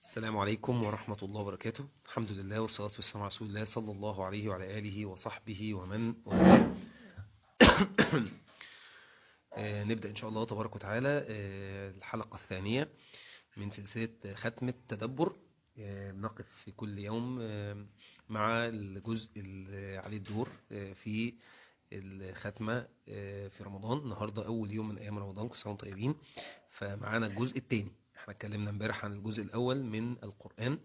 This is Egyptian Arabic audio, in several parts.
السلام عليكم ورحمة الله وبركاته الحمد لله والصلاة والسلام على رسول الله صلى الله عليه وعلى آله وصحبه ومن والاه آه، نبدأ إن شاء الله تبارك وتعالى آه، الحلقة الثانية من سلسلة ختم التدبر آه، نقف في كل يوم آه، مع الجزء اللي عليه الدور آه، في الختمة آه، في رمضان النهاردة أول يوم من أيام رمضان كل سنة وانتم طيبين فمعانا الجزء الثاني احنا اتكلمنا امبارح عن الجزء الأول من القرآن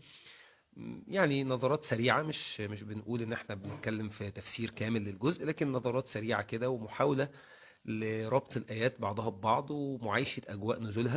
يعني نظرات سريعة مش مش بنقول ان احنا بنتكلم في تفسير كامل للجزء لكن نظرات سريعة كده ومحاولة لربط الآيات بعضها ببعض ومعايشة أجواء نزولها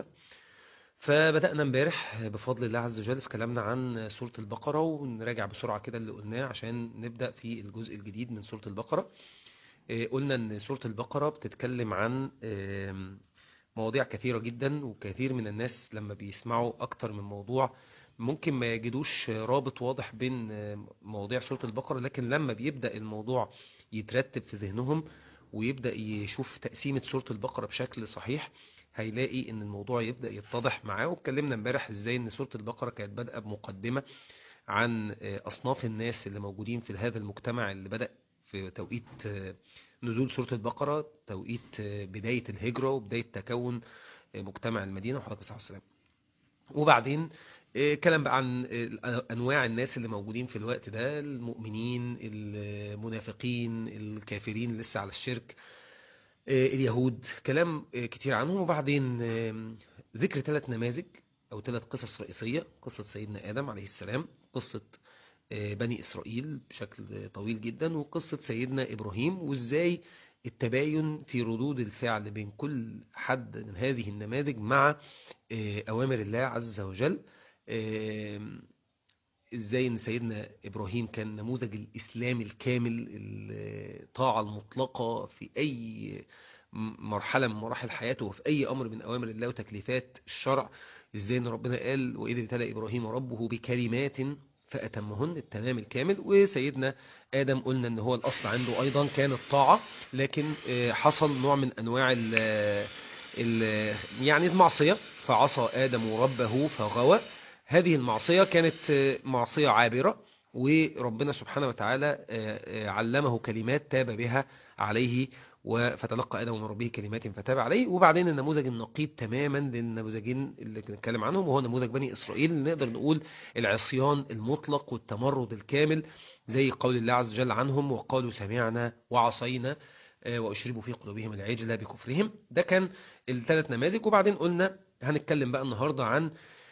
فبدأنا امبارح بفضل الله عز وجل في كلامنا عن سورة البقرة ونراجع بسرعة كده اللي قلناه عشان نبدأ في الجزء الجديد من سورة البقرة إيه، قلنا ان سورة البقرة بتتكلم عن آم، مواضيع كثيرة جدا وكثير من الناس لما بيسمعوا أكتر من موضوع ممكن ما يجدوش رابط واضح بين آم، مواضيع سورة البقرة لكن لما بيبدأ الموضوع يترتب في ذهنهم ويبدأ يشوف تقسيمة سورة البقرة بشكل صحيح هيلاقي ان الموضوع يبدأ يتضح معاه واتكلمنا امبارح ازاي ان سورة البقرة كانت بادئة بمقدمة عن آه، أصناف الناس اللي موجودين في هذا المجتمع اللي بدأ في توقيت آه، نزول سورة البقرة توقيت آه، بداية الهجرة وبداية تكون آه، مجتمع المدينة وحضرتك صلى الله عليه وسلم وبعدين آه، كلام بقى عن آه، أنواع الناس اللي موجودين في الوقت ده المؤمنين المنافقين الكافرين لسه على الشرك آه، اليهود كلام آه، كتير عنهم وبعدين آم، ذكر ثلاث نماذج أو ثلاث قصص رئيسية قصة سيدنا آدم عليه السلام قصة آه، بني إسرائيل بشكل طويل جدا وقصة سيدنا إبراهيم وإزاي التباين في ردود الفعل بين كل حد من هذه النماذج مع آه، أوامر الله عز وجل آم، ازاي ان سيدنا ابراهيم كان نموذج الاسلام الكامل الطاعه المطلقه في اي مرحله من مراحل حياته وفي اي امر من اوامر الله وتكليفات الشرع ازاي ان ربنا قال واذ ابتلى ابراهيم ربه بكلمات فاتمهن التمام الكامل وسيدنا ادم قلنا ان هو الاصل عنده ايضا كان الطاعه لكن آه، حصل نوع من انواع ال ال يعني المعصيه فعصى ادم ربه فغوى هذه المعصية كانت آه، معصية عابرة وربنا سبحانه وتعالى آه، آه، علمه كلمات تاب بها عليه و- فتلقى آدم من ربه كلمات فتاب عليه وبعدين النموذج النقيض تماما للنموذجين اللي بنتكلم عنهم وهو نموذج بني إسرائيل اللي نقدر نقول العصيان المطلق والتمرد الكامل زي قول الله عز وجل عنهم وقالوا سمعنا وعصينا آه، وأشربوا في قلوبهم العجل بكفرهم ده كان الثلاث نماذج وبعدين قلنا هنتكلم بقى النهاردة عن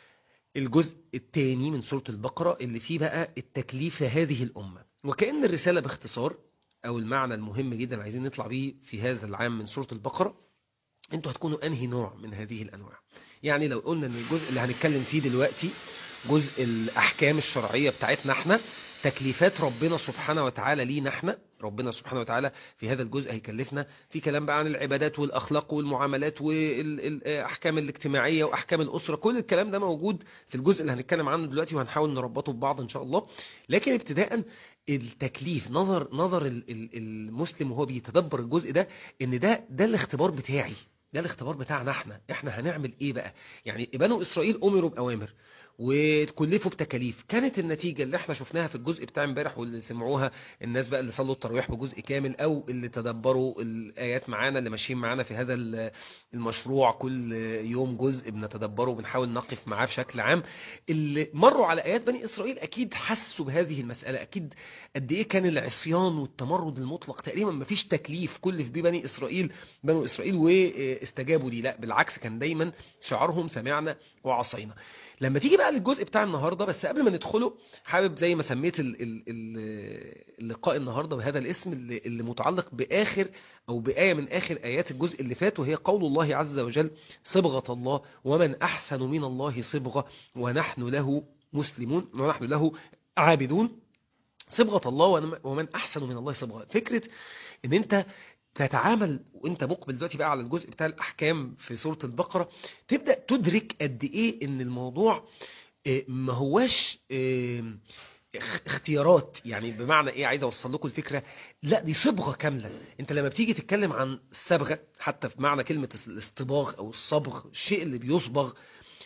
الجزء الثاني من سورة البقرة اللي فيه بقى التكليف لهذه الأمة وكأن الرسالة باختصار أو المعنى المهم جدا اللي عايزين نطلع بيه في هذا العام من سورة البقرة انتوا هتكونوا أنهي نوع من هذه الأنواع يعني لو قلنا ان الجزء اللي هنتكلم فيه دلوقتي جزء الأحكام الشرعية بتاعتنا احنا تكليفات ربنا سبحانه وتعالى لينا احنا ربنا سبحانه وتعالى في هذا الجزء هيكلفنا في كلام بقى عن العبادات والأخلاق والمعاملات والأحكام الاجتماعية وأحكام الأسرة كل الكلام ده موجود في الجزء اللي هنتكلم عنه دلوقتي وهنحاول نربطه ببعض إن شاء الله لكن ابتداء التكليف نظر نظر ال- ال- المسلم وهو بيتدبر الجزء ده ان ده ده الاختبار بتاعي ده الاختبار بتاعنا احنا احنا هنعمل ايه بقى يعني بنو اسرائيل امروا باوامر وكلفوا بتكاليف كانت النتيجة اللي احنا شفناها في الجزء بتاع امبارح واللي سمعوها الناس بقى اللي صلوا التراويح بجزء كامل او اللي تدبروا الايات معانا اللي ماشيين معانا في هذا ال- المشروع كل يوم جزء بنتدبره وبنحاول نقف معاه بشكل عام اللي مروا على ايات بني اسرائيل اكيد حسوا بهذه المسألة اكيد قد ايه كان العصيان والتمرد المطلق تقريبا ما فيش تكليف كلف بيه بني اسرائيل بنو اسرائيل واستجابوا ليه لا بالعكس كان دايما شعارهم سمعنا وعصينا لما تيجي بقى للجزء بتاع النهارده بس قبل ما ندخله حابب زي ما سميت ال- ال- ال- اللقاء النهارده بهذا الاسم اللي, اللي متعلق باخر او بايه من اخر ايات الجزء اللي فات وهي قول الله عز وجل صبغه الله ومن احسن من الله صبغه ونحن له مسلمون ونحن له عابدون صبغة الله ون- ومن أحسن من الله صبغة فكرة إن أنت تتعامل وانت مقبل دلوقتي بقى على الجزء بتاع الأحكام في سورة البقرة تبدأ تدرك قد إيه إن الموضوع آه، ما هواش آه، اخ- اختيارات يعني بمعنى ايه عايز اوصل لكم الفكره لا دي صبغه كامله انت لما بتيجي تتكلم عن الصبغه حتى في معنى كلمه الاصطباغ او الصبغ الشيء اللي بيصبغ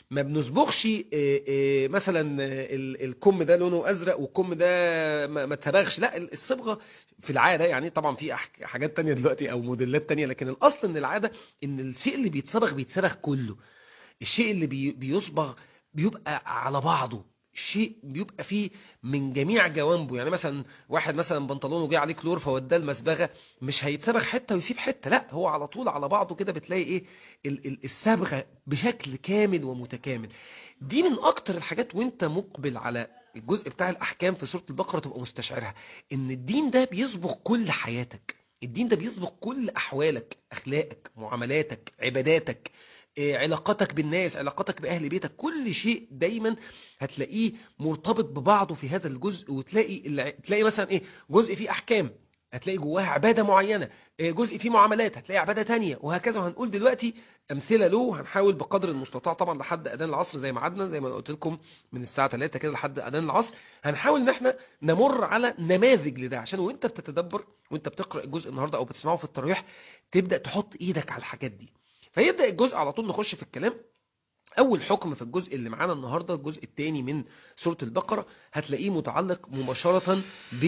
ما بنصبغش آه، آه، مثلا آه، ال- الكم ده لونه ازرق والكم ده ما ما اتبغش لا الصبغه في العاده يعني طبعا في أح- حاجات تانية دلوقتي او موديلات تانية لكن الاصل ان العاده ان الشيء اللي بيتصبغ بيتصبغ كله الشيء اللي بي بيصبغ بيبقى على بعضه الشيء بيبقى فيه من جميع جوانبه يعني مثلا واحد مثلا بنطلونه جه عليه كلور فوداه المسبغه مش هيتصبغ حته ويسيب حته لا هو على طول على بعضه كده بتلاقي ايه ال- ال- الصبغه بشكل كامل ومتكامل دي من اكتر الحاجات وانت مقبل على الجزء بتاع الاحكام في سوره البقره تبقى مستشعرها ان الدين ده بيصبغ كل حياتك الدين ده بيصبغ كل احوالك اخلاقك معاملاتك عباداتك إيه، علاقتك بالناس علاقتك بأهل بيتك كل شيء دايما هتلاقيه مرتبط ببعضه في هذا الجزء وتلاقي الع- تلاقي مثلا ايه جزء فيه احكام هتلاقي جواها عبادة معينة إيه، جزء فيه معاملات هتلاقي عبادة تانية وهكذا وهنقول دلوقتي أمثلة له هنحاول بقدر المستطاع طبعا لحد أذان العصر زي ما عدنا زي ما قلت لكم من الساعة 3 كده لحد أذان العصر هنحاول إن احنا نمر على نماذج لده عشان وانت بتتدبر وانت بتقرأ الجزء النهاردة أو بتسمعه في التراويح تبدأ تحط إيدك على الحاجات دي فيبدأ الجزء على طول نخش في الكلام أول حكم في الجزء اللي معانا النهاردة الجزء الثاني من سورة البقرة هتلاقيه متعلق مباشرة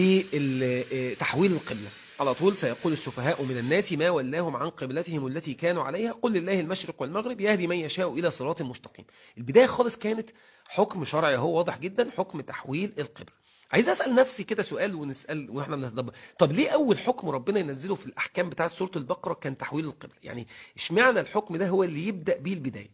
بتحويل القبلة على طول سيقول السفهاء من الناس ما ولاهم عن قبلتهم التي كانوا عليها قل لله المشرق والمغرب يهدي من يشاء إلى صراط مستقيم البداية خالص كانت حكم شرعي هو واضح جدا حكم تحويل القبلة عايز اسال نفسي كده سؤال ونسال واحنا بنتدبر طب ليه اول حكم ربنا ينزله في الاحكام بتاعه سوره البقره كان تحويل القبله يعني اشمعنى الحكم ده هو اللي يبدا بيه البدايه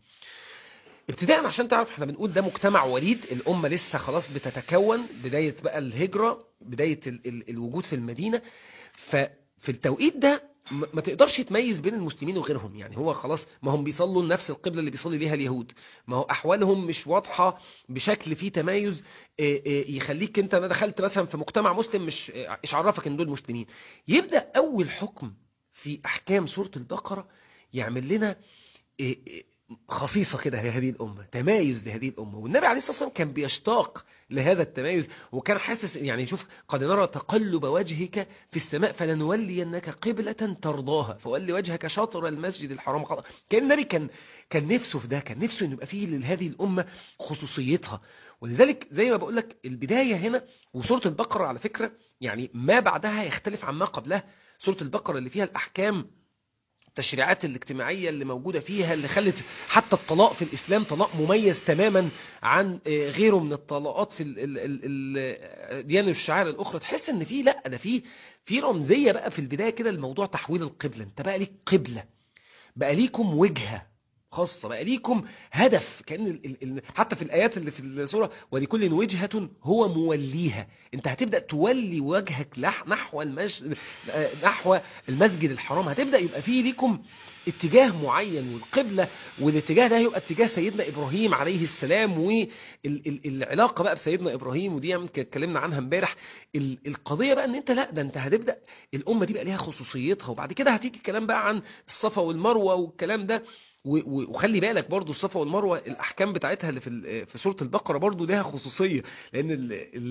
ابتداء عشان تعرف احنا بنقول ده مجتمع وليد الامه لسه خلاص بتتكون بدايه بقى الهجره بدايه ال ال الوجود في المدينه ففي التوقيت ده م- ما تقدرش تميز بين المسلمين وغيرهم يعني هو خلاص ما هم بيصلوا لنفس القبله اللي بيصلي ليها اليهود ما هو احوالهم مش واضحه بشكل فيه تمايز آه، آه، يخليك انت انا دخلت مثلا في مجتمع مسلم مش آه، ايش عرفك ان دول مسلمين يبدا اول حكم في احكام سوره البقره يعمل لنا آه، آه، خصيصة كده لهذه الأمة تمايز لهذه الأمة والنبي عليه الصلاة والسلام كان بيشتاق لهذا التمايز وكان حاسس يعني شوف قد نرى تقلب وجهك في السماء فلنولينك قبلة ترضاها فولي وجهك شطر المسجد الحرام كان النبي كان كان نفسه في ده كان نفسه ان يبقى فيه لهذه الأمة خصوصيتها ولذلك زي ما بقول لك البداية هنا وسورة البقرة على فكرة يعني ما بعدها يختلف عن ما قبلها سورة البقرة اللي فيها الأحكام التشريعات الاجتماعية اللي موجودة فيها اللي خلت حتى الطلاق في الإسلام طلاق مميز تماما عن آه، غيره من الطلاقات في ال- ال- ال- ال- الديانة والشعائر الأخرى تحس إن في لا ده في في رمزية بقى في البداية كده الموضوع تحويل القبلة أنت بقى ليك قبلة بقى ليكم وجهة خاصة بقى ليكم هدف كأن ال ال ال حتى في الآيات اللي في السورة ولكل وجهة هو موليها انت هتبدأ تولي وجهك لح- نحو المش... آه، نحو المسجد الحرام هتبدأ يبقى فيه ليكم اتجاه معين والقبلة والاتجاه ده هيبقى اتجاه سيدنا إبراهيم عليه السلام والعلاقة بقى بسيدنا إبراهيم ودي يمكن اتكلمنا عنها امبارح ال- القضية بقى ان انت لا ده انت هتبدأ الأمة دي بقى ليها خصوصيتها وبعد كده هتيجي الكلام بقى عن الصفا والمروة والكلام ده و- و- وخلي بالك برضو الصفا والمروة الأحكام بتاعتها اللي في ال- في سورة البقرة برضو ليها خصوصية لأن ال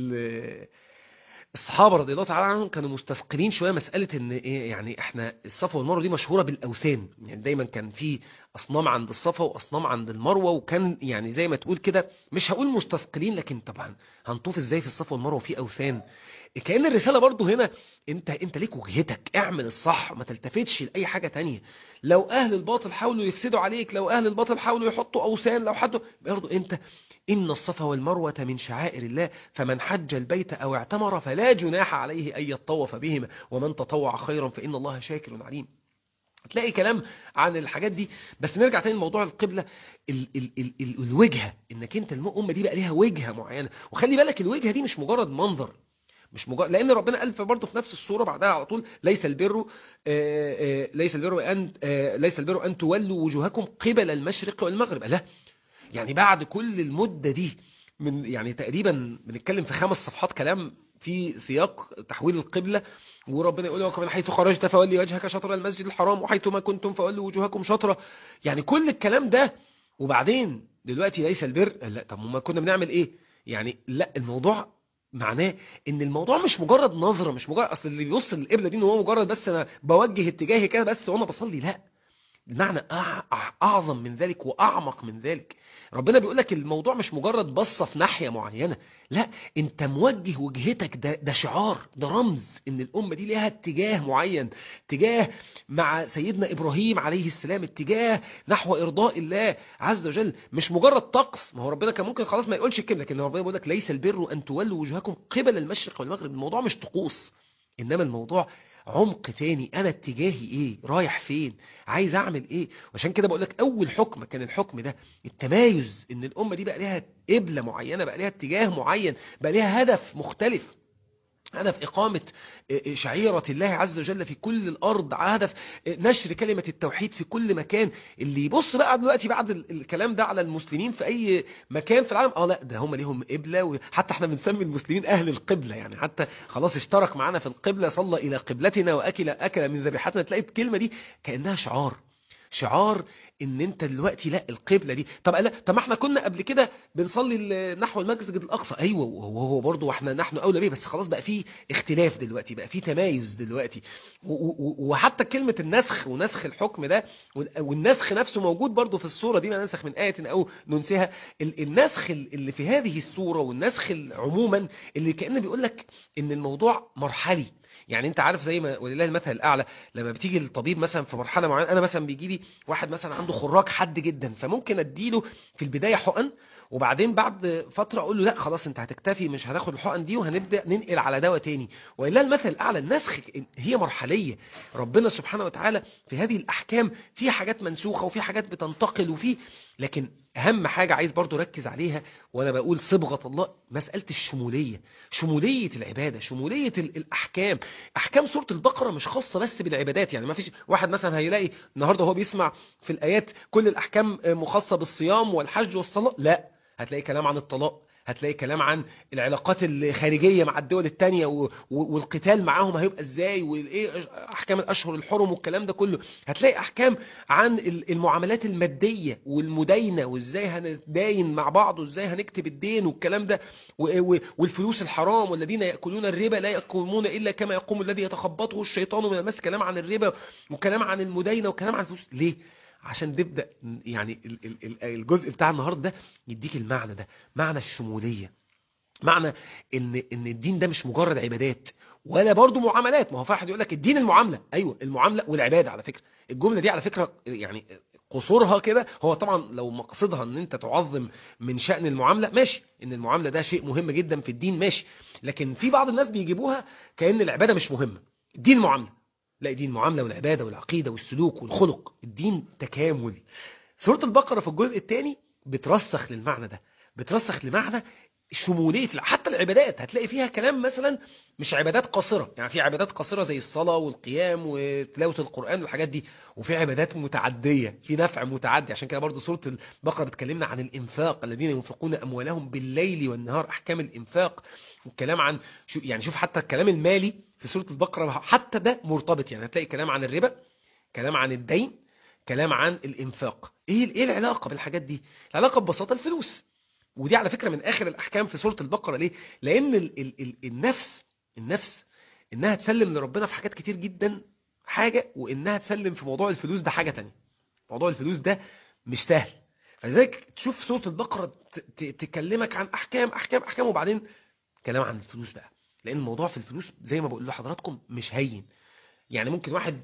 ال الصحابة رضي الله تعالى عنهم كانوا مستثقلين شوية مسألة ان ايه يعني احنا الصفا والمروة دي مشهورة بالأوثان يعني دايما كان في أصنام عند الصفا وأصنام عند المروة وكان يعني زي ما تقول كده مش هقول مستثقلين لكن طبعا هنطوف ازاي في الصفا والمروة في أوثان كأن الرسالة برضو هنا انت انت ليك وجهتك اعمل الصح ما تلتفتش لأي حاجة تانية لو أهل الباطل حاولوا يفسدوا عليك لو أهل الباطل حاولوا يحطوا أوثان لو حد برضو انت إن الصفا والمروة من شعائر الله فمن حج البيت أو اعتمر فلا جناح عليه أن يطوف بهما ومن تطوع خيرا فإن الله شاكر عليم تلاقي كلام عن الحاجات دي بس نرجع تاني لموضوع القبلة ال ال ال ال الوجهة انك انت الأمة دي بقى ليها وجهة معينة وخلي بالك الوجهة دي مش مجرد منظر مش مجرد لان ربنا قال برضه في نفس السوره بعدها على طول ليس البر آه، آه، ليس البر ان آه، ليس البر ان تولوا وجوهكم قبل المشرق والمغرب لا يعني بعد كل المدة دي من يعني تقريبا بنتكلم في خمس صفحات كلام في سياق تحويل القبلة وربنا يقول لك من حيث خرجت فولي وجهك شطر المسجد الحرام وحيث ما كنتم فولوا وجوهكم شطرة يعني كل الكلام ده وبعدين دلوقتي ليس البر لا طب ما كنا بنعمل ايه يعني لا الموضوع معناه ان الموضوع مش مجرد نظرة مش مجرد اصل اللي بيبص للقبلة دي ان هو مجرد بس انا بوجه اتجاهي كده بس وانا بصلي لا المعنى أع- اعظم من ذلك واعمق من ذلك ربنا بيقول لك الموضوع مش مجرد بصه في ناحيه معينه لا انت موجه وجهتك ده ده شعار ده رمز ان الامه دي ليها اتجاه معين اتجاه مع سيدنا ابراهيم عليه السلام اتجاه نحو ارضاء الله عز وجل مش مجرد طقس ما هو ربنا كان ممكن خلاص ما يقولش كده لكن ربنا بيقول لك ليس البر ان تولوا وجوهكم قبل المشرق والمغرب الموضوع مش طقوس انما الموضوع عمق تاني انا اتجاهي ايه رايح فين عايز اعمل ايه وعشان كده بقول لك اول حكم كان الحكم ده التمايز ان الامه دي بقى ليها قبله معينه بقى ليها اتجاه معين بقى ليها هدف مختلف هدف إقامة شعيرة الله عز وجل في كل الأرض هدف نشر كلمة التوحيد في كل مكان اللي يبص بقى دلوقتي بعد ال- الكلام ده على المسلمين في أي مكان في العالم اه لا ده هم ليهم قبلة وحتى احنا بنسمي المسلمين أهل القبلة يعني حتى خلاص اشترك معنا في القبلة صلى إلى قبلتنا وأكل أكل من ذبيحتنا تلاقي الكلمة دي كأنها شعار شعار ان انت دلوقتي لا القبله دي طب لا طب ما احنا كنا قبل كده بنصلي ال- نحو المسجد الاقصى ايوه وهو برضه واحنا نحن اولى بيه بس خلاص بقى في اختلاف دلوقتي بقى في تمايز دلوقتي و- و- وحتى كلمه النسخ ونسخ الحكم ده وال- والنسخ نفسه موجود برضه في الصوره دي ما ننسخ من ايه او ننسها ال- النسخ ال- اللي في هذه الصوره والنسخ ال- عموما اللي كانه بيقول لك ان الموضوع مرحلي يعني انت عارف زي ما ولله المثل الاعلى لما بتيجي الطبيب مثلا في مرحله معينه انا مثلا بيجي لي واحد مثلا عنده خراج حاد جدا فممكن اديله في البدايه حقن وبعدين بعد فتره اقول له لا خلاص انت هتكتفي مش هتاخد الحقن دي وهنبدا ننقل على دواء تاني ولله المثل الاعلى النسخ هي مرحليه ربنا سبحانه وتعالى في هذه الاحكام في حاجات منسوخه وفي حاجات بتنتقل وفي لكن اهم حاجه عايز برضو ركز عليها وانا بقول صبغه الله مساله الشموليه شموليه العباده شموليه ال- الاحكام احكام سوره البقره مش خاصه بس بالعبادات يعني ما فيش واحد مثلا هيلاقي النهارده هو بيسمع في الايات كل الاحكام مخصصه بالصيام والحج والصلاه لا هتلاقي كلام عن الطلاق هتلاقي كلام عن العلاقات الخارجيه مع الدول التانية و- و- والقتال معاهم هيبقى ازاي وايه احكام الاشهر الحرم والكلام ده كله هتلاقي احكام عن ال- المعاملات الماديه والمداينه وازاي هنتداين مع بعض وازاي هنكتب الدين والكلام ده و- و- والفلوس الحرام والذين ياكلون الربا لا يقومون الا كما يقوم الذي يتخبطه الشيطان من المس كلام عن الربا وكلام عن المداينه وكلام عن الفلوس ليه عشان تبدا يعني ال- ال- ال- الجزء بتاع النهارده ده يديك المعنى ده معنى الشموليه معنى ان ان الدين ده مش مجرد عبادات ولا برضه معاملات ما هو في واحد يقول لك الدين المعامله ايوه المعامله والعباده على فكره الجمله دي على فكره يعني قصورها كده هو طبعا لو مقصدها ان انت تعظم من شأن المعامله ماشي ان المعامله ده شيء مهم جدا في الدين ماشي لكن في بعض الناس بيجيبوها كأن العباده مش مهمه الدين معامله لا الدين معامله والعباده والعقيده والسلوك والخلق الدين تكامل سوره البقره في الجزء الثاني بترسخ للمعنى ده بترسخ لمعنى شموليه حتى العبادات هتلاقي فيها كلام مثلا مش عبادات قاصره يعني في عبادات قاصره زي الصلاه والقيام وتلاوه القران والحاجات دي وفي عبادات متعديه في نفع متعدي عشان كده برضو سوره البقره بتكلمنا عن الانفاق الذين ينفقون اموالهم بالليل والنهار احكام الانفاق والكلام عن شو يعني شوف حتى الكلام المالي في سوره البقره حتى ده مرتبط يعني هتلاقي كلام عن الربا كلام عن الدين كلام عن الانفاق ايه ايه العلاقه بالحاجات دي العلاقه ببساطه الفلوس ودي على فكرة من آخر الأحكام في سورة البقرة ليه؟ لأن ال ال ال النفس النفس إنها تسلم لربنا في حاجات كتير جدا حاجة وإنها تسلم في موضوع الفلوس ده حاجة تانية موضوع الفلوس ده مش سهل فلذلك تشوف سورة البقرة تكلمك عن أحكام أحكام أحكام وبعدين كلام عن الفلوس بقى لأن الموضوع في الفلوس زي ما بقول لحضراتكم مش هين يعني ممكن واحد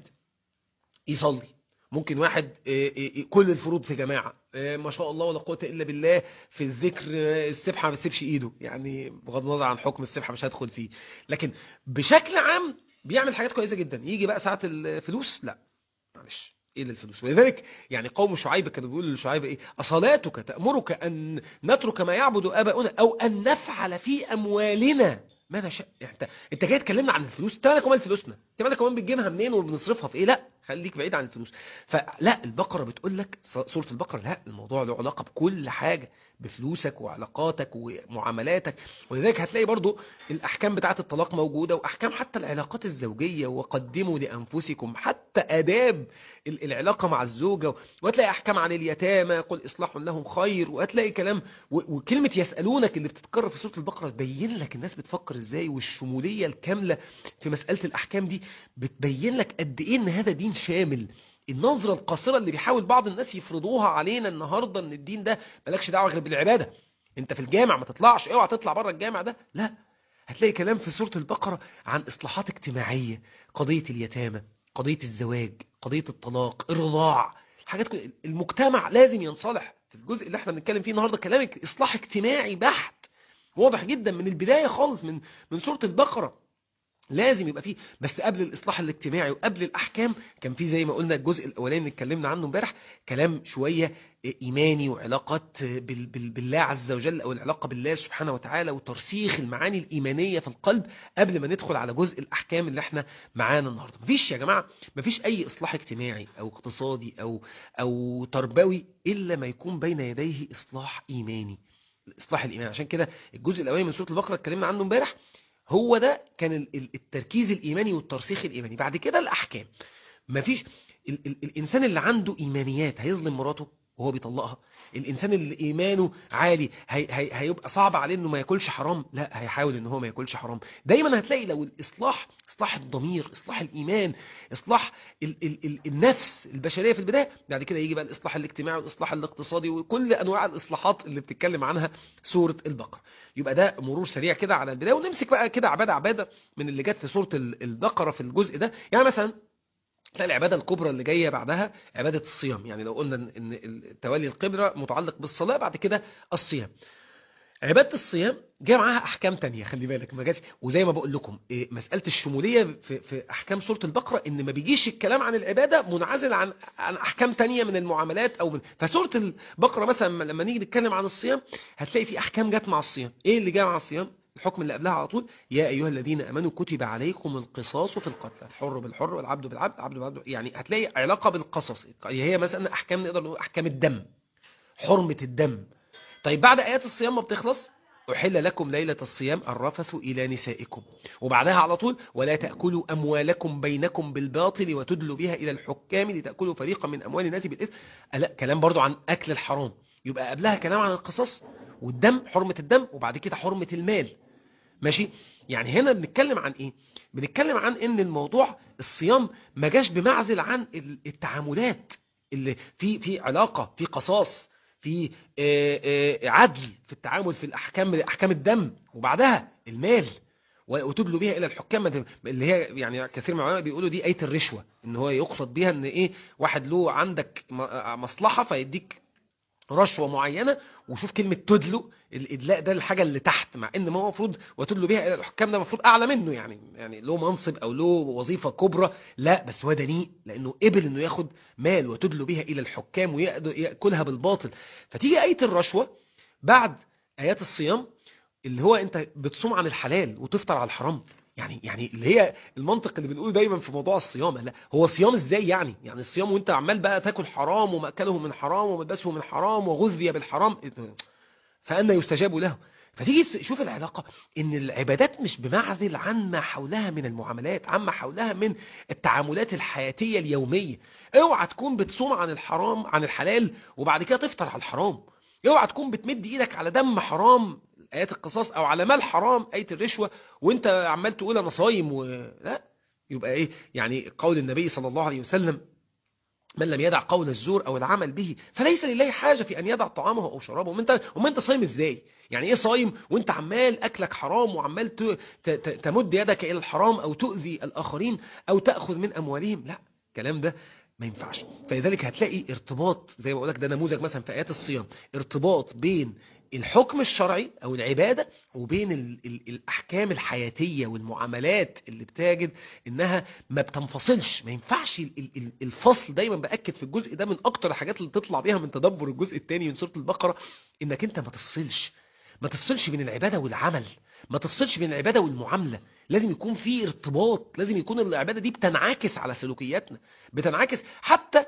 يصلي ممكن واحد كل الفروض في جماعة ما شاء الله ولا قوة إلا بالله في الذكر السبحة ما بيسيبش إيده يعني بغض النظر عن حكم السبحة مش هدخل فيه لكن بشكل عام بيعمل حاجات كويسة جدا يجي بقى ساعة الفلوس لا معلش ايه للفلوس ولذلك يعني قوم شعيب كانوا بيقولوا لشعيب ايه اصلاتك تأمرك ان نترك ما يعبد اباؤنا او ان نفعل في اموالنا ما نشاء انت انت جاي تكلمنا عن الفلوس انت مالك كمان فلوسنا انت مالك كمان بتجيبها منين وبنصرفها في ايه لا خليك بعيد عن الفلوس فلا البقره بتقول لك سوره البقره لا الموضوع له علاقه بكل حاجه بفلوسك وعلاقاتك ومعاملاتك ولذلك هتلاقي برضو الاحكام بتاعه الطلاق موجوده واحكام حتى العلاقات الزوجيه وقدموا لانفسكم حتى اداب العلاقه مع الزوجه وهتلاقي احكام عن اليتامى قل اصلاح لهم خير وهتلاقي كلام وكلمه يسالونك اللي بتتكرر في سوره البقره تبين لك الناس بتفكر ازاي والشموليه الكامله في مساله الاحكام دي بتبين لك قد ايه ان هذا دين شامل النظرة القاصرة اللي بيحاول بعض الناس يفرضوها علينا النهاردة ان الدين ده مالكش دعوة غير بالعبادة انت في الجامع ما تطلعش اوعى تطلع بره الجامع ده لا هتلاقي كلام في سورة البقرة عن إصلاحات اجتماعية قضية اليتامى قضية الزواج قضية الطلاق الرضاع الحاجات كل... المجتمع لازم ينصلح في الجزء اللي احنا بنتكلم فيه النهارده كلام إصلاح اجتماعي بحت واضح جدا من البداية خالص من من سورة البقرة لازم يبقى فيه بس قبل الإصلاح الاجتماعي وقبل الأحكام كان فيه زي ما قلنا الجزء الأولاني اللي اتكلمنا عنه امبارح كلام شوية إيماني وعلاقات بال بال بالله عز وجل أو العلاقة بالله سبحانه وتعالى وترسيخ المعاني الإيمانية في القلب قبل ما ندخل على جزء الأحكام اللي احنا معانا النهاردة مفيش يا جماعة مفيش أي إصلاح اجتماعي أو اقتصادي أو أو تربوي إلا ما يكون بين يديه إصلاح إيماني إصلاح الإيمان عشان كده الجزء الأولاني من سورة البقرة اتكلمنا عنه امبارح هو ده كان التركيز الإيماني والترسيخ الإيماني بعد كده الأحكام مفيش ال ال الإنسان اللي عنده إيمانيات هيظلم مراته وهو بيطلقها الإنسان اللي إيمانه عالي هي هي هيبقى صعب عليه إنه ما ياكلش حرام لا هيحاول إن هو ما ياكلش حرام دايما هتلاقي لو الإصلاح إصلاح الضمير إصلاح الإيمان إصلاح ال ال ال النفس البشرية في البداية بعد كده يجي بقى الإصلاح الاجتماعي والإصلاح الاقتصادي وكل أنواع الإصلاحات اللي بتتكلم عنها سورة البقرة يبقى ده مرور سريع كده على البداية ونمسك بقى كده عبادة عبادة من اللي جت في سورة البقرة في الجزء ده يعني مثلا تلاقي العبادة الكبرى اللي جاية بعدها عبادة الصيام يعني لو قلنا ان توالي القبلة متعلق بالصلاة بعد كده الصيام عبادة الصيام جاء معاها احكام تانية خلي بالك ما جاتش وزي ما بقول لكم مسألة الشمولية في, في احكام سورة البقرة ان ما بيجيش الكلام عن العبادة منعزل عن عن احكام تانية من المعاملات او من فسورة البقرة مثلا لما نيجي نتكلم عن الصيام هتلاقي في احكام جت مع الصيام ايه اللي جاء مع الصيام الحكم اللي قبلها على طول يا أيها الذين أمنوا كتب عليكم القصاص في القتلى الحر بالحر والعبد بالعبد العبد بالعبد يعني هتلاقي علاقة بالقصص هي مثلا أحكام نقدر نقول أحكام الدم حرمة الدم طيب بعد آيات الصيام ما بتخلص أحل لكم ليلة الصيام الرفث إلى نسائكم وبعدها على طول ولا تأكلوا أموالكم بينكم بالباطل وتدلوا بها إلى الحكام لتأكلوا فريقا من أموال الناس بالإثم لا كلام برضو عن أكل الحرام يبقى قبلها كلام عن القصص والدم حرمة الدم وبعد كده حرمة المال ماشي يعني هنا بنتكلم عن ايه بنتكلم عن ان الموضوع الصيام ما جاش بمعزل عن التعاملات اللي في في علاقة في قصاص في عدل في التعامل في الاحكام احكام الدم وبعدها المال وتدلوا بها الى الحكام اللي هي يعني كثير من العلماء بيقولوا دي ايه الرشوه ان هو يقصد بيها ان ايه واحد له عندك مصلحه فيديك رشوة معينة وشوف كلمة تدلو الإدلاء ده الحاجة اللي تحت مع إن ما هو المفروض وتدلو بيها إلى الحكام ده المفروض أعلى منه يعني يعني له منصب أو له وظيفة كبرى لا بس هو دنيء لأنه قبل إنه ياخد مال وتدلو بيها إلى الحكام ويأكلها بالباطل فتيجي آية الرشوة بعد آيات الصيام اللي هو أنت بتصوم عن الحلال وتفطر على الحرام يعني يعني اللي هي المنطق اللي بنقوله دايما في موضوع الصيام لا هو صيام ازاي يعني يعني الصيام وانت عمال بقى تاكل حرام ومأكله من حرام وملبسه من حرام وغذي بالحرام فأنا يستجاب له فتيجي تشوف العلاقة ان العبادات مش بمعزل عن ما حولها من المعاملات عما حولها من التعاملات الحياتية اليومية اوعى تكون بتصوم عن الحرام عن الحلال وبعد كده تفطر على الحرام اوعى تكون بتمد ايدك على دم حرام آيات القصاص أو على مال حرام آية الرشوة وانت عمال تقول أنا صايم و... لا يبقى إيه يعني قول النبي صلى الله عليه وسلم من لم يدع قول الزور أو العمل به فليس لله حاجة في أن يدع طعامه أو شرابه وما انت, وما انت صايم إزاي يعني إيه صايم وانت عمال أكلك حرام وعمال ت... ت... تمد يدك إلى الحرام أو تؤذي الآخرين أو تأخذ من أموالهم لا الكلام ده ما ينفعش فلذلك هتلاقي ارتباط زي ما بقول لك ده نموذج مثلا في آيات الصيام ارتباط بين الحكم الشرعي أو العبادة وبين ال ال الأحكام الحياتية والمعاملات اللي بتجد إنها ما بتنفصلش ما ينفعش ال ال الفصل دايما بأكد في الجزء ده من أكتر الحاجات اللي تطلع بيها من تدبر الجزء الثاني من سورة البقرة إنك أنت ما تفصلش ما تفصلش بين العبادة والعمل ما تفصلش بين العبادة والمعاملة لازم يكون في ارتباط لازم يكون العبادة دي بتنعكس على سلوكياتنا بتنعكس حتى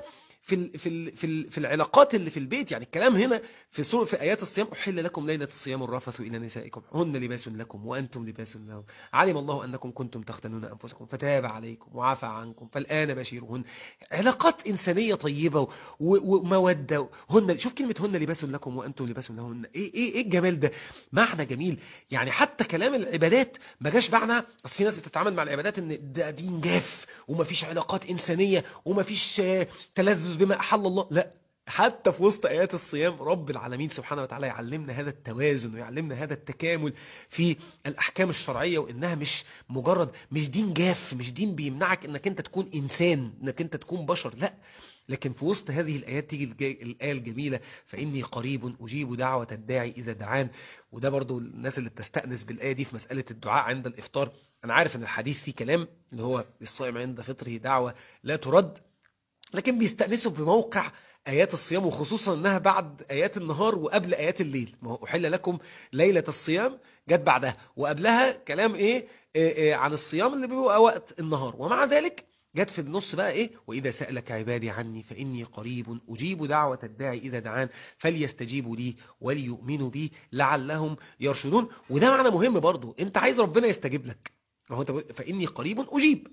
في ال في ال في, ال في العلاقات اللي في البيت يعني الكلام هنا في سورة في آيات الصيام أحل لكم ليلة الصيام الرفث إلى نسائكم هن لباس لكم وأنتم لباس لهم علم الله أنكم كنتم تختنون أنفسكم فتاب عليكم وعفى عنكم فالآن بشيرهن علاقات إنسانية طيبة و- و- ومودة هن شوف كلمة هن لباس لكم وأنتم لباس لهن إيه إيه إيه الجمال ده معنى جميل يعني حتى كلام العبادات ما جاش معنى اصل في ناس بتتعامل مع العبادات ان ده دين جاف ومفيش علاقات انسانيه ومفيش آه، تلذذ بما احل الله لا حتى في وسط ايات الصيام رب العالمين سبحانه وتعالى يعلمنا هذا التوازن ويعلمنا هذا التكامل في الاحكام الشرعيه وانها مش مجرد مش دين جاف مش دين بيمنعك انك انت تكون انسان انك انت تكون بشر لا لكن في وسط هذه الآيات تيجي الجاي- الآية الجميلة فإني قريب أجيب دعوة الداعي إذا دعان وده برضو الناس اللي بتستأنس بالآية دي في مسألة الدعاء عند الإفطار أنا عارف إن الحديث فيه كلام اللي هو الصائم عند فطره دعوة لا ترد لكن بيستأنسوا بموقع آيات الصيام وخصوصا إنها بعد آيات النهار وقبل آيات الليل ما هو أحل لكم ليلة الصيام جت بعدها وقبلها كلام إيه, إيه, إيه عن الصيام اللي بيبقى وقت النهار ومع ذلك جت في النص بقى ايه واذا سالك عبادي عني فاني قريب اجيب دعوه الداعي اذا دعان فليستجيبوا لي وليؤمنوا بي لعلهم يرشدون وده معنى مهم برضو انت عايز ربنا يستجيب لك ما هو انت بت- فاني قريب اجيب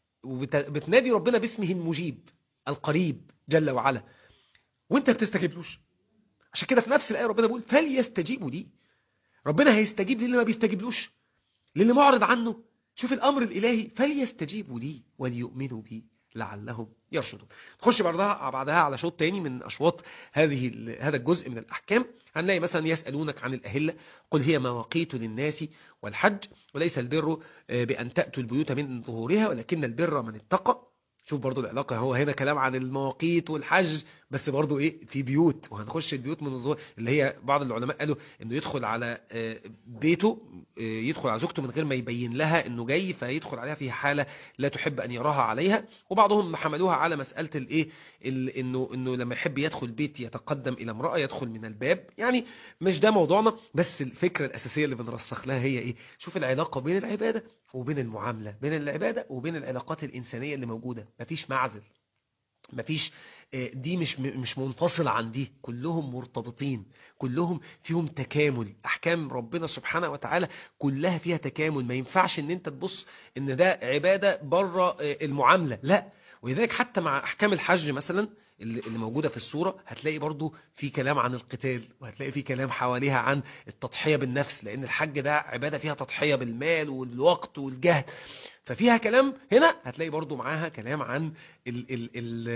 وبتنادي ربنا باسمه المجيب القريب جل وعلا وانت بتستجيبلوش عشان كده في نفس الايه ربنا بيقول فليستجيبوا لي ربنا هيستجيب للي ما بيستجيبلوش للي معرض عنه شوف الامر الالهي فليستجيبوا لي وليؤمنوا بي لعلهم يرشدون نخش بعدها بعدها على شوط تاني من اشواط هذه ال- هذا الجزء من الاحكام هنلاقي مثلا يسالونك عن الاهله قل هي مواقيت للناس والحج وليس البر آه، بان تاتوا البيوت من ظهورها ولكن البر من اتقى شوف برضو العلاقة هو هنا كلام عن المواقيت والحج بس برضو ايه في بيوت وهنخش البيوت من الظهور اللي هي بعض العلماء قالوا انه يدخل على آه، بيته آه، يدخل على زوجته من غير ما يبين لها انه جاي فيدخل عليها في حالة لا تحب ان يراها عليها وبعضهم حملوها على مسألة الايه ال- انه انه لما يحب يدخل بيت يتقدم الى امرأة يدخل من الباب يعني مش ده موضوعنا بس الفكرة الاساسية اللي بنرسخ لها هي ايه شوف العلاقة بين العبادة وبين المعاملة بين العبادة وبين العلاقات الإنسانية اللي موجودة مفيش معزل مفيش آه، دي مش م- مش منفصلة عن دي كلهم مرتبطين كلهم فيهم تكامل أحكام ربنا سبحانه وتعالى كلها فيها تكامل ما ينفعش ان انت تبص ان ده عبادة بره آه، المعاملة لا ولذلك حتى مع أحكام الحج مثلا اللي اللي موجودة في الصورة هتلاقي برضو في كلام عن القتال وهتلاقي في كلام حواليها عن التضحية بالنفس لأن الحج ده عبادة فيها تضحية بالمال والوقت والجهد ففيها كلام هنا هتلاقي برضو معاها كلام عن ال ال ال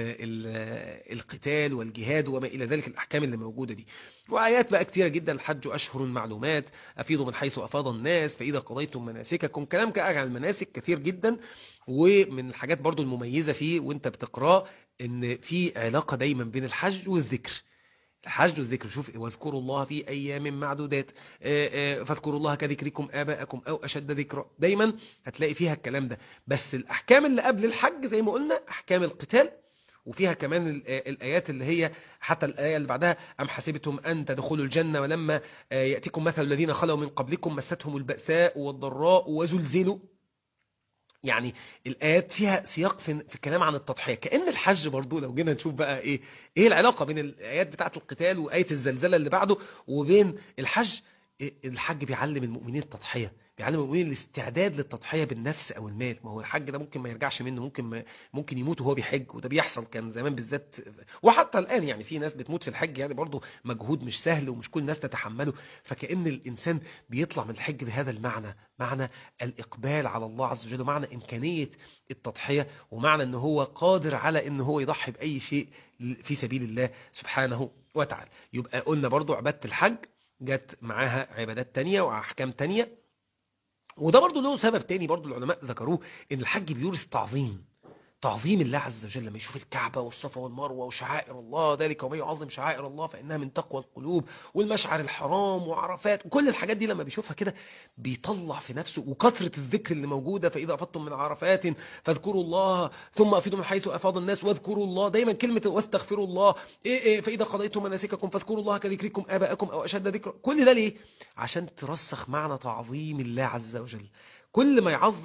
ال القتال والجهاد وما إلى ذلك الأحكام اللي موجودة دي وآيات بقى كتيرة جدا الحج أشهر معلومات أفيضوا من حيث أفاض الناس فإذا قضيتم مناسككم كلام كأجل عن المناسك كثير جدا ومن الحاجات برضو المميزة فيه وانت بتقراه ان في علاقة دايما بين الحج والذكر الحج والذكر شوف واذكروا الله في ايام معدودات آه، آه، فاذكروا الله كذكركم اباءكم او اشد ذكرا دايما هتلاقي فيها الكلام ده بس الاحكام اللي قبل الحج زي ما قلنا احكام القتال وفيها كمان ال- آه، الايات اللي هي حتى الايه اللي بعدها ام حسبتم ان تدخلوا الجنه ولما آه، ياتيكم مثل الذين خلوا من قبلكم مستهم الباساء والضراء وزلزلوا يعني الآيات فيها سياق في, في الكلام عن التضحية كأن الحج برضو لو جينا نشوف بقى إيه إيه العلاقة بين الآيات بتاعة القتال وآية الزلزلة اللي بعده وبين الحج إيه الحج بيعلم المؤمنين التضحية بيعلم المؤمنين الاستعداد للتضحية بالنفس أو المال ما هو الحج ده ممكن ما يرجعش منه ممكن ما ممكن يموت وهو بيحج وده بيحصل كان زمان بالذات وحتى الآن يعني في ناس بتموت في الحج يعني برضو مجهود مش سهل ومش كل الناس تتحمله فكأن الإنسان بيطلع من الحج بهذا المعنى معنى الإقبال على الله عز وجل ومعنى إمكانية التضحية ومعنى أنه هو قادر على أنه هو يضحي بأي شيء في سبيل الله سبحانه وتعالى يبقى قلنا برضو عبادة الحج جت معاها عبادات تانية وأحكام تانية وده برضو له سبب تاني برضو العلماء ذكروه ان الحج بيورث تعظيم تعظيم الله عز وجل لما يشوف الكعبة والصفا والمروة وشعائر الله ذلك ومن يعظم شعائر الله فإنها من تقوى القلوب والمشعر الحرام وعرفات وكل الحاجات دي لما بيشوفها كده بيطلع في نفسه وكثرة الذكر اللي موجودة فإذا أفضتم من عرفات فاذكروا الله ثم أفيدوا من حيث أفاض الناس واذكروا الله دايما كلمة واستغفروا الله إيه إيه فإذا قضيتم مناسككم فاذكروا الله كذكركم آباءكم أو أشد ذكرا كل ده ليه؟ عشان ترسخ معنى تعظيم الله عز وجل كل ما يعظم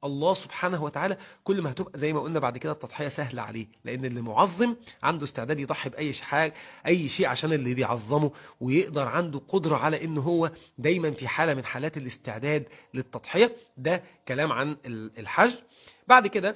الله سبحانه وتعالى كل ما هتبقى زي ما قلنا بعد كده التضحية سهلة عليه لأن اللي معظم عنده استعداد يضحي بأي شيء حاجة أي شيء عشان اللي بيعظمه ويقدر عنده قدرة على إن هو دايما في حالة من حالات الاستعداد للتضحية ده كلام عن ال- الحج بعد كده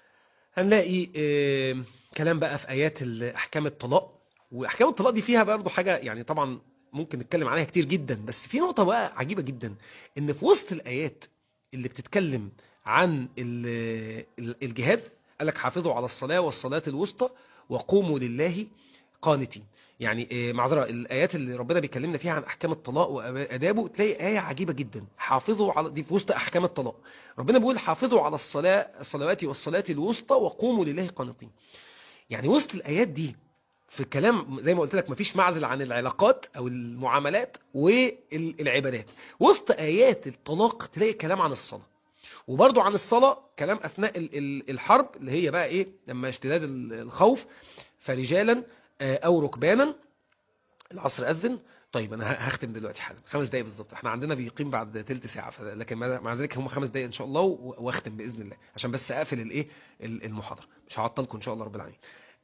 هنلاقي آه، كلام بقى في آيات ال- أحكام الطلاق وأحكام الطلاق دي فيها برضو حاجة يعني طبعا ممكن نتكلم عليها كتير جدا بس في نقطة بقى عجيبة جدا إن في وسط الآيات اللي بتتكلم عن ال- ال- الجهاد قال لك حافظوا على الصلاة والصلاة الوسطى وقوموا لله قانتين يعني آه، معذرة الآيات اللي ربنا بيكلمنا فيها عن أحكام الطلاق وآدابه تلاقي آية عجيبة جدا حافظوا على دي في وسط أحكام الطلاق ربنا بيقول حافظوا على الصلاة الصلوات والصلاة الوسطى وقوموا لله قانتين يعني وسط الآيات دي في كلام زي ما قلت لك مفيش معزل عن العلاقات او المعاملات والعبادات وسط ايات الطلاق تلاقي كلام عن الصلاه وبرضو عن الصلاه كلام اثناء ال- ال- الحرب اللي هي بقى ايه لما اشتداد ال- الخوف فرجالا آه، او ركبانا العصر اذن طيب انا ه- هختم دلوقتي حالا خمس دقايق بالظبط احنا عندنا بيقيم بعد تلت ساعه ف- لكن مع مع ذلك هم خمس دقايق ان شاء الله و- واختم باذن الله عشان بس اقفل الايه ال- المحاضره مش هعطلكم ان شاء الله رب العالمين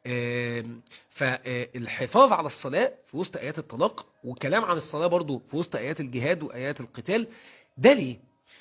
آم، فالحفاظ على الصلاة في وسط آيات الطلاق وكلام عن الصلاة برضو في وسط آيات الجهاد وآيات القتال ده ليه؟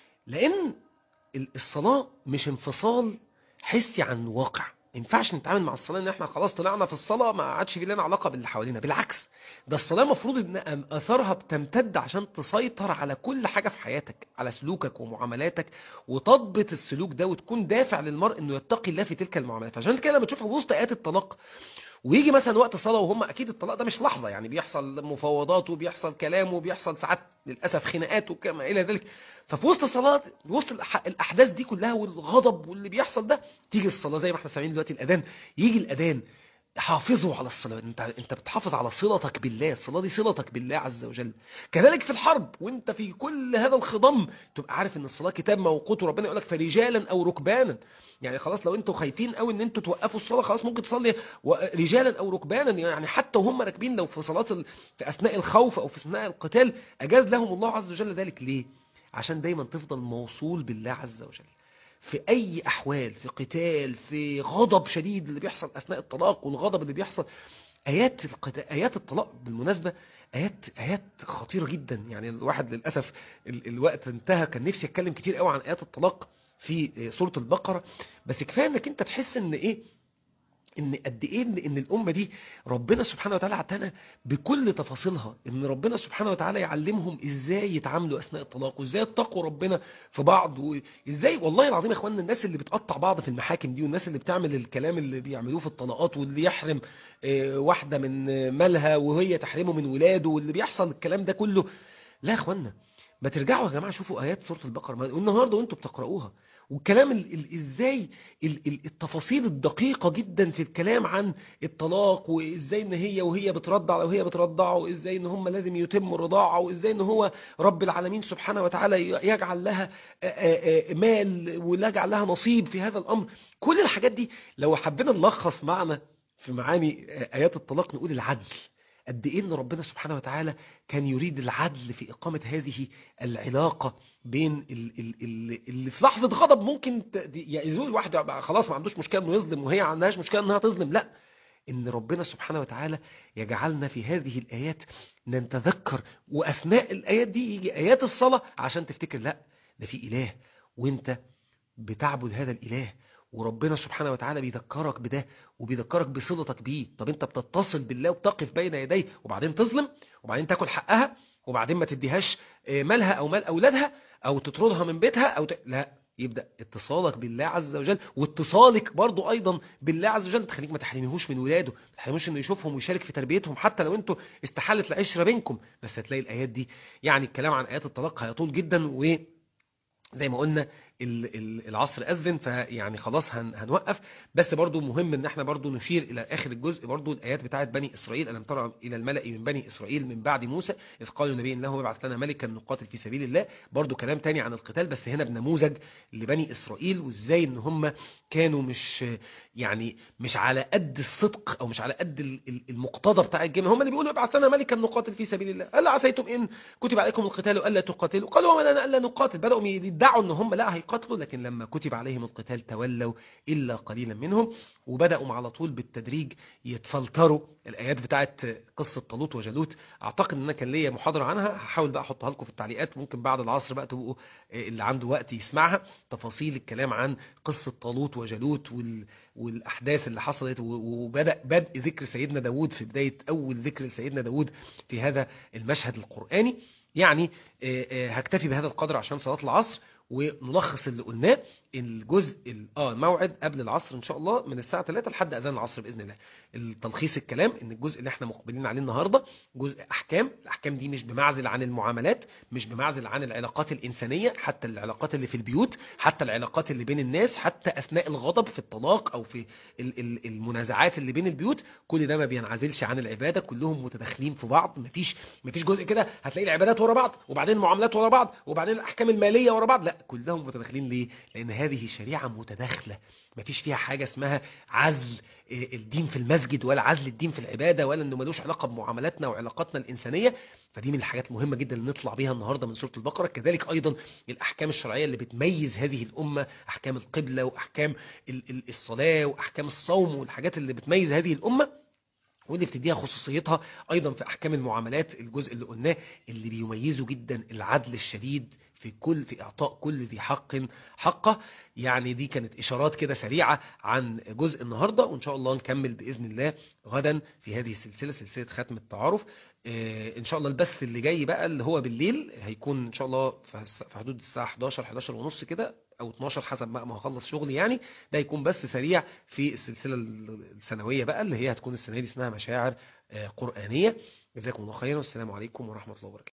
لأن ال- الصلاة مش انفصال حسي عن واقع ما ينفعش نتعامل مع الصلاة ان احنا خلاص طلعنا في الصلاة ما عادش في لنا علاقة باللي حوالينا بالعكس ده الصلاة مفروض ان اثرها بتمتد عشان تسيطر على كل حاجة في حياتك على سلوكك ومعاملاتك وتضبط السلوك ده وتكون دافع للمرء انه يتقي الله في تلك المعاملات عشان كده لما تشوف وسط ايات الطلاق ويجي مثلا وقت الصلاه وهم اكيد الطلاق ده مش لحظه يعني بيحصل مفاوضات وبيحصل كلام وبيحصل ساعات للاسف خناقات وكما الى ذلك ففي وسط الصلاه وسط الأح- الاحداث دي كلها والغضب واللي بيحصل ده تيجي الصلاه زي ما احنا سامعين دلوقتي الاذان يجي الاذان حافظوا على الصلاة انت انت بتحافظ على صلتك بالله الصلاة دي صلتك بالله عز وجل كذلك في الحرب وانت في كل هذا الخضم تبقى عارف ان الصلاة كتاب موقوت وربنا يقول لك فرجالا او ركبانا يعني خلاص لو انتوا خايفين قوي ان انتوا توقفوا الصلاة خلاص ممكن تصلي و- رجالا او ركبانا يعني حتى وهم راكبين لو في صلاة ال... في اثناء الخوف او في اثناء القتال اجاز لهم الله عز وجل ذلك ليه عشان دايما تفضل موصول بالله عز وجل في اي احوال في قتال في غضب شديد اللي بيحصل اثناء الطلاق والغضب اللي بيحصل ايات القت... ايات الطلاق بالمناسبه ايات ايات خطيره جدا يعني الواحد للاسف ال... الوقت انتهى كان نفسي اتكلم كتير قوي عن ايات الطلاق في سوره البقره بس كفايه انك انت تحس ان ايه ان قد ايه ان إن الامه دي ربنا سبحانه وتعالى اعتنى بكل تفاصيلها ان ربنا سبحانه وتعالى يعلمهم ازاي يتعاملوا اثناء الطلاق وازاي يتقوا ربنا في بعض وازاي والله العظيم يا اخوانا الناس اللي بتقطع بعض في المحاكم دي والناس اللي بتعمل الكلام اللي بيعملوه في الطلاقات واللي يحرم آه، واحده من آه، مالها وهي تحرمه من ولاده واللي بيحصل الكلام ده كله لا يا اخوانا ما ترجعوا يا جماعه شوفوا ايات سوره البقره ما- والنهارده وانتوا بتقراوها والكلام ال ال ازاي ال ال التفاصيل الدقيقة جدا في الكلام عن الطلاق وازاي ان هي وهي بترضع لو هي بترضعه وازاي ان هم لازم يتموا الرضاعة وازاي ان هو رب العالمين سبحانه وتعالى يجعل لها آه، آه، آه، مال ويجعل لها نصيب في هذا الامر كل الحاجات دي لو حبينا نلخص معنا في معاني آه، ايات الطلاق نقول العدل قد ايه ان ربنا سبحانه وتعالى كان يريد العدل في اقامه هذه العلاقه بين ال- ال- ال- اللي في لحظه غضب ممكن ت- يأذوه الواحد يبقى خلاص ما عندوش مشكله انه يظلم وهي ما عندهاش مشكله انها تظلم لا ان ربنا سبحانه وتعالى يجعلنا في هذه الايات نتذكر واثناء الايات دي يجي ايات الصلاه عشان تفتكر لا ده في اله وانت بتعبد هذا الاله وربنا سبحانه وتعالى بيذكرك بده وبيذكرك بصلتك بيه طب انت بتتصل بالله وبتقف بين يديه وبعدين تظلم وبعدين تاكل حقها وبعدين ما تديهاش آه، مالها او مال اولادها او تطردها من بيتها او ت... لا يبدا اتصالك بالله عز وجل واتصالك برضو ايضا بالله عز وجل تخليك ما تحرميهوش من ولاده ما تحرموش انه يشوفهم ويشارك في تربيتهم حتى لو انتوا استحالت العشره بينكم بس هتلاقي الايات دي يعني الكلام عن ايات الطلاق هيطول جدا و زي ما قلنا ال- ال- العصر أذن فيعني خلاص هن هنوقف بس برضو مهم ان احنا برضو نشير الى اخر الجزء برضو الايات بتاعت بني اسرائيل الم ترى الى الملأ من بني اسرائيل من بعد موسى اذ قالوا نبي له ابعث لنا ملكا نقاتل في سبيل الله برضو كلام تاني عن القتال بس هنا بنموذج لبني اسرائيل وازاي ان هم كانوا مش يعني مش على قد الصدق او مش على قد ال- ال- المقتضى بتاع الجيم هم اللي بيقولوا ابعث لنا ملكا نقاتل في سبيل الله الا عسيتم ان كتب عليكم القتال الا تقاتلوا قالوا وما لنا الا نقاتل بداوا يدعوا ان هم لا هيقاتلوا قتله لكن لما كتب عليهم القتال تولوا إلا قليلا منهم وبدأوا على طول بالتدريج يتفلتروا الآيات بتاعت قصة طالوت وجالوت أعتقد إن أنا كان ليا محاضرة عنها هحاول بقى أحطها لكم في التعليقات ممكن بعد العصر بقى تبقوا اللي عنده وقت يسمعها تفاصيل الكلام عن قصة طالوت وجالوت وال... والأحداث اللي حصلت وبدأ بدء ذكر سيدنا داود في بداية أول ذكر لسيدنا داود في هذا المشهد القرآني يعني هكتفي بهذا القدر عشان صلاة العصر ونلخص اللي قلناه الجزء اه الموعد قبل العصر ان شاء الله من الساعه 3 لحد اذان العصر باذن الله التلخيص الكلام ان الجزء اللي احنا مقبلين عليه النهارده جزء احكام الاحكام دي مش بمعزل عن المعاملات مش بمعزل عن العلاقات الانسانيه حتى العلاقات اللي في البيوت حتى العلاقات اللي بين الناس حتى اثناء الغضب في الطلاق او في المنازعات اللي بين البيوت كل ده ما بينعزلش عن العباده كلهم متداخلين في بعض مفيش مفيش جزء كده هتلاقي العبادات ورا بعض وبعدين المعاملات ورا بعض وبعدين الاحكام الماليه ورا بعض لا كلهم متداخلين ليه لان هذه شريعه متداخله مفيش فيها حاجه اسمها عزل الدين في المسجد ولا عزل الدين في العباده ولا انه ملوش علاقه بمعاملاتنا وعلاقاتنا الانسانيه فدي من الحاجات المهمه جدا اللي نطلع بيها النهارده من سوره البقره كذلك ايضا الاحكام الشرعيه اللي بتميز هذه الامه احكام القبله واحكام الصلاه واحكام الصوم والحاجات اللي بتميز هذه الامه واللي بتديها خصوصيتها ايضا في احكام المعاملات الجزء اللي قلناه اللي بيميزه جدا العدل الشديد في كل في اعطاء كل ذي حق حقه يعني دي كانت اشارات كده سريعه عن جزء النهارده وان شاء الله نكمل باذن الله غدا في هذه السلسله سلسله ختم التعارف ان شاء الله البث اللي جاي بقى اللي هو بالليل هيكون ان شاء الله في حدود الساعه 11 11 ونص كده او 12 حسب بقى ما هخلص شغلي يعني ده هيكون بث سريع في السلسله السنويه بقى اللي هي هتكون السنه دي اسمها مشاعر قرانيه جزاكم الله خيرا والسلام عليكم ورحمه الله وبركاته